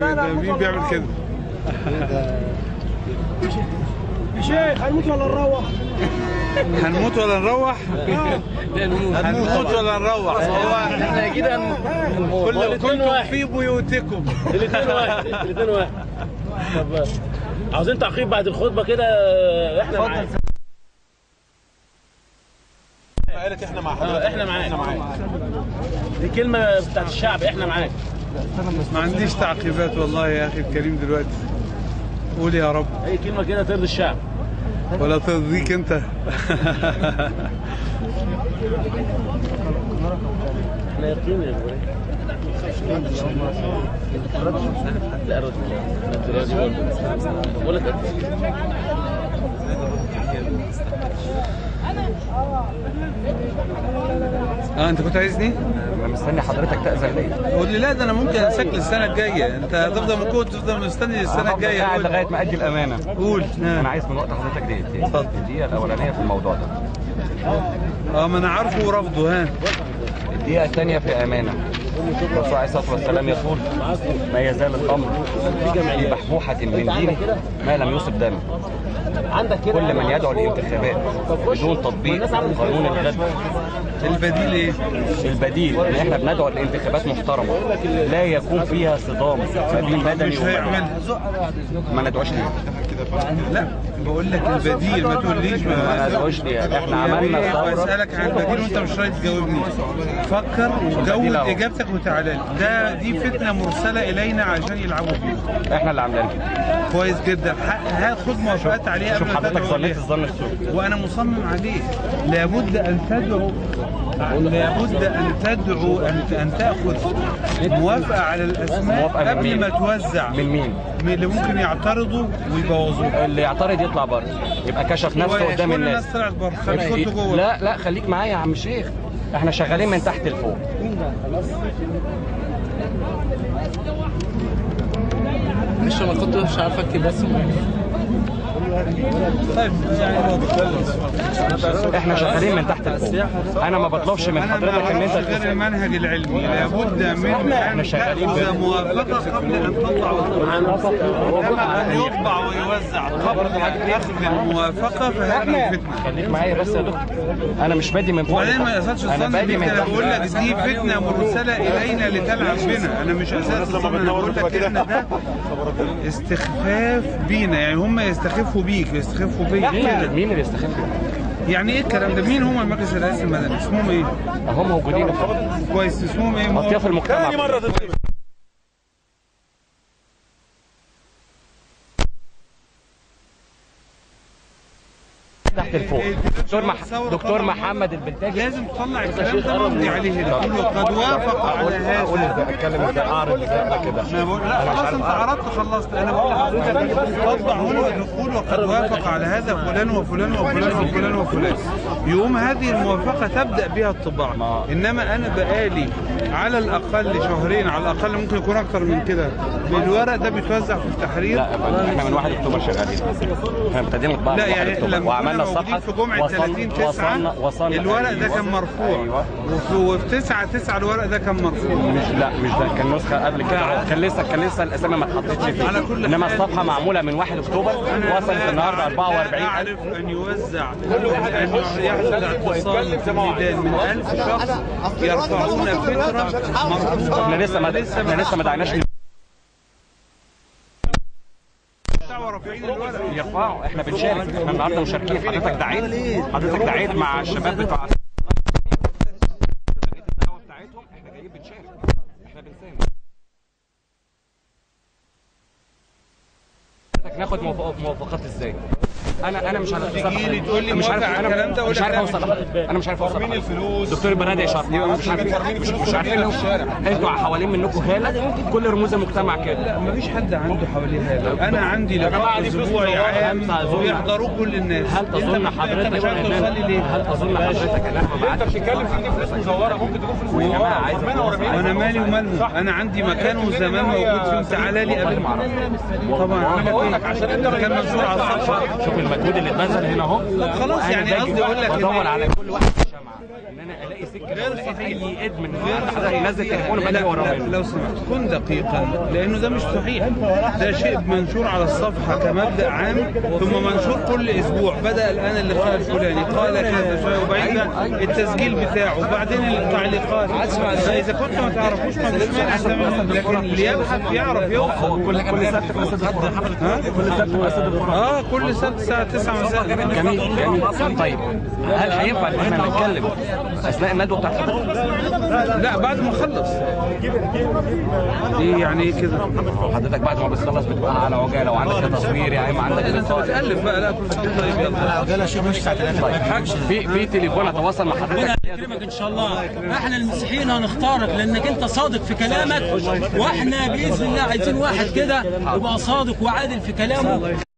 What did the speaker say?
ده مين بيعمل كده؟ يا شيخ هنموت ولا نروح؟ هنموت ولا نروح؟ هنموت ولا نروح؟ هو احنا اكيد هنموت كل كنتم في بيوتكم الاثنين واحد الاثنين واحد طب عاوزين تعقيب بعد الخطبه كده احنا معاك قالت احنا مع آه، حضرتك احنا معاك دي كلمه بتاعت الشعب احنا معاك ما عنديش تعقيبات والله يا اخي الكريم دلوقتي قول يا رب اي كلمه كده ترضي الشعب ولا ترضيك انت احنا يقين يا ابوي لا رد لا راضي برضه بقول لك اه انت كنت عايزني؟ انا مستني حضرتك تأذن ليا قول لي لا ده انا ممكن انساك للسنه الجايه انت هتفضل من كنت تفضل مستني للسنه الجايه قاعد قول. لغايه ما ادي الامانه قول انا اه. عايز من وقت حضرتك دقيقتين اتفضل. الدقيقه الاولانيه في الموضوع ده اه ما انا عارفه ورفضه ها الدقيقه الثانيه في امانه الرسول عليه الصلاه والسلام يقول ما يزال الامر في بحبوحه من دينه ما لم يصب دم عندك كده كل من يدعو الانتخابات بدون تطبيق قانون الغد البديل ايه؟ البديل ان احنا بندعو لانتخابات محترمه لا يكون فيها صدام ما بين مدني مش ومدني هيعملها ما ندعوش ليه لا بقول لك البديل ما تقوليش ما ما ندعوش ليه احنا عملنا ثوره بسألك عن البديل وانت مش راضي تجاوبني فكر وجود البديل أهو. اجابتك وتعالى لي ده دي فتنه مرسله الينا عشان يلعبوا فيها احنا اللي عاملين كده كويس جدا ح- هات خد موافقات عليها قبل شوف ما حضرتك تدعو ظنيت عليها. الظن السوء وانا مصمم عليه لابد ان تدعو لابد ان تدعو ان ان تاخذ موافقه على الاسماء موافقة من قبل مين؟ ما توزع من مين؟ من اللي ممكن يعترضوا ويبوظوها اللي يعترض يطلع بره يبقى كشف نفسه قدام كل الناس الناس طلعت بره خليك يبقى كنت جوه لا لا خليك معايا يا عم شيخ احنا شغالين من تحت لفوق معلش انا كنت مش عارف اكتب بس طيب يعني احنا شغالين من تحت لفوق انا ما بطلبش من انا ما حضرتك ان اعرفش انت غير المنهج العلمي لابد من احنا ان شغالين تاخذ موافقه قبل ان تطلع انما ان يطبع ويوزع قبل ان ياخذ الموافقه فهذه فتنه خليك معايا بس يا دكتور انا مش بادي من فوق وبعدين ما يقصدش انا الظن بادي بيك من انا تحت بقول لك دي فتنه مرسله الينا لتلعب بنا انا مش اساس الظن انا بقول لك احنا ده استخفاف بينا يعني هم يستخفوا بيك يستخفوا بيا مين كده. اللي- مين اللي يستخف يعني ايه الكلام ده مين هم المجلس الرئاسي المدني اسمهم ايه هم موجودين كويس اسمهم ايه اطياف المجتمع تحت لفوق دكتور مح... دكتور محمد البلتاجي لازم تطلع الكلام ده ممضي عليه هنا تقول له قد وافق على اقول هذا ازاي اتكلم ازاي اعرض ازاي أنا كده انا بقول لا خلاص انت عرضت خلصت انا بقول لحضرتك تطبع هو دخول وقد وافق على هذا فلان وفلان وفلان وفلان وفلان يقوم هذه الموافقه تبدا بها الطباعه انما انا بقالي على الاقل شهرين على الاقل ممكن يكون اكتر من كده الورق ده بيتوزع في التحرير لا يا فندم، احنا من 1 اكتوبر شغالين احنا مبتدئين نطبع لا من 1 يعني احنا أكتوبر. لما وعملنا كنا موجودين الصفحه في جمعة 30 9 وصلنا وصلنا الورق ده أيوة. كان مرفوع ايوه وفي- وفي 9 9 الورق ده كان مرفوع مش لا مش ده كان نسخه قبل كده كان لسه كان لسه الاسامي ما اتحطتش فيه على كل انما حال- الصفحه معموله من 1 اكتوبر وصلت النهارده لا 44000 أعرف أن يوزع أن يحصل اعتصام في الميدان من 1000 شخص يرفعون فكرة مرفوعة احنا لسه ما احنا لسه ما دعناش دعوة رافعين الورق يرفعوا احنا بنشارك احنا النهارده مشاركين حضرتك دعيت حضرتك دعيت مع الشباب بتوع الدعوه بتاعتهم احنا جايين بنشارك احنا بنساهم حضرتك ناخد موافقات موافقات ازاي انا انا مش عارف تيجي لي تقول لي مش عارف موافق على انا الكلام ده مش عارف ولا اوصل لحضرتك. انا مش عارف اوصل فارمين الفلوس دكتور البنادق شرط مش عارفين مش, مش عارفين انتوا حوالين منكم هاله كل رموز المجتمع كده لا مفيش حد عنده حوالي هذا انا عندي لقاء اسبوعي عام بيحضروه كل الناس هل تظن أنت حضرتك مش عارف ان توصل لي انا ليه هل تظن حضرتك ان انا ما بعتش بتتكلم في دي فلوس مزوره ممكن تكون فلوس مزوره يا جماعه عايز وانا مالي ومالهم انا عندي مكان وزمان موجود فيهم تعالى لي قبل طبعا اعمل لك ايه عشان انت كان منشور على الصفحه شوف المجهود اللي اتبذل هنا اهو خلاص وأنا يعني باجي قصدي أقول لك إن- بدور على كل واحد شمعه ان انا الاقي سكه غير صحيح اي ادمن حضرتك ينزل تليفونه بدري وراه لا منه لو سمحت كن دقيقا لانه ده مش صحيح ده شيء منشور على الصفحه كمبدا عام ثم منشور كل اسبوع بدا الان اللقاء الفلاني قال كذا شويه وبعدين التسجيل بتاعه وبعدين التعليقات فاذا كنت ما تعرفوش ما فيش مانع تمام. لكن اللي يبحث يعرف يوصل كل كل سبت في مسجد ها؟ كل سبت في مسجد القرآن اه كل سبت الساعه 9 مساء جميل جميل طيب هل هينفع ان احنا نتكلم اثناء الندوه بتاعت حضرتك؟ لا بعد ما اخلص ايه يعني ايه كده حضرتك بعد ما بتخلص بتبقى على عجاله وعندك تصوير يا اما عندك انت لقاء. بتالف بقى لا كل طيب يلا طيب في في تليفون اتواصل مع حضرتك يكرمك ان شاء الله احنا المسيحيين هنختارك لانك انت صادق في كلامك واحنا باذن الله عايزين واحد كده يبقى صادق وعادل في كلامه